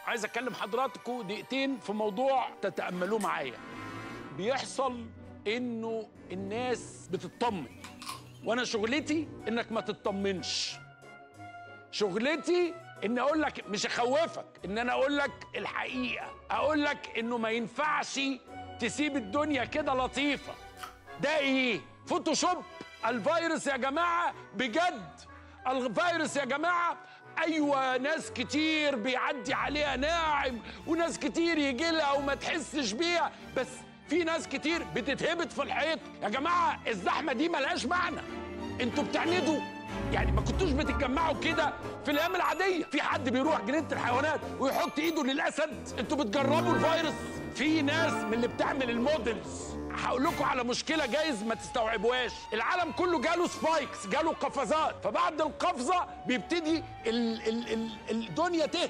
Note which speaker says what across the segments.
Speaker 1: عايز اكلم حضراتكم دقيقتين في موضوع تتاملوه معايا بيحصل انه الناس بتطمن وانا شغلتي انك ما تطمنش شغلتي ان اقول لك مش اخوفك ان انا اقول لك الحقيقه اقول لك انه ما ينفعش تسيب الدنيا كده لطيفه ده ايه فوتوشوب الفيروس يا جماعه بجد الفيروس يا جماعه ايوه ناس كتير بيعدي عليها ناعم وناس كتير يجي لها وما تحسش بيها بس في ناس كتير بتتهبط في الحيط يا جماعه الزحمه دي ملهاش معنى انتوا بتعندوا يعني ما كنتوش بتتجمعوا كده في الايام العاديه في حد بيروح جنينه الحيوانات ويحط ايده للاسد انتوا بتجربوا الفيروس في ناس من اللي بتعمل المودلز هقول لكم على مشكله جايز ما تستوعبوهاش العالم كله جاله سبايكس جاله قفزات فبعد القفزه بيبتدي ال ال ال الدنيا تهدى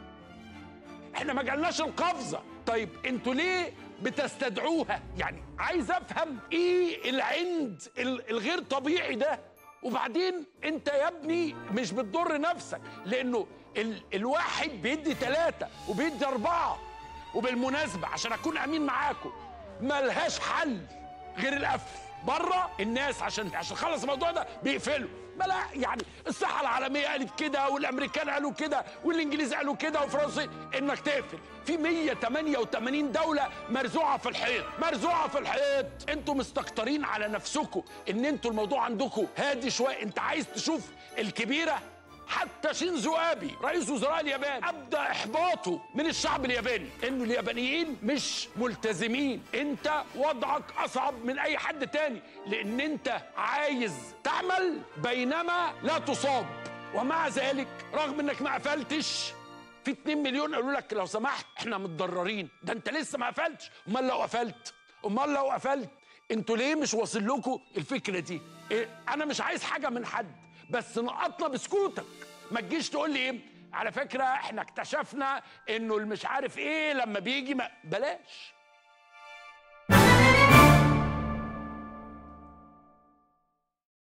Speaker 1: احنا ما جالناش القفزه طيب انتوا ليه بتستدعوها يعني عايز افهم ايه العند ال- الغير طبيعي ده وبعدين انت يا ابني مش بتضر نفسك لانه ال الواحد بيدي ثلاثة وبيدي أربعة وبالمناسبة عشان أكون أمين معاكم ملهاش حل غير القفل بره الناس عشان عشان خلص الموضوع ده بيقفلوا ما لا يعني الصحة العالمية قالت كده والأمريكان قالوا كده والإنجليز قالوا كده وفرنسا إنك تقفل في 188 دولة مرزوعة في الحيط مرزوعة في الحيط انتوا مستكترين على نفسكم ان انتوا الموضوع عندكم هادي شوية انت عايز تشوف الكبيرة حتى شينزو ابي رئيس وزراء اليابان ابدا احباطه من الشعب الياباني انه اليابانيين مش ملتزمين انت وضعك اصعب من اي حد تاني لان انت عايز تعمل بينما لا تصاب ومع ذلك رغم انك ما قفلتش في 2 مليون قالوا لك لو سمحت احنا متضررين ده انت لسه ما قفلتش امال لو قفلت امال لو قفلت انتوا ليه مش واصل لكم الفكره دي إيه؟ انا مش عايز حاجه من حد بس نقطنا بسكوتك ما تجيش تقول لي ايه على فكره احنا اكتشفنا انه المش عارف ايه لما بيجي ما بلاش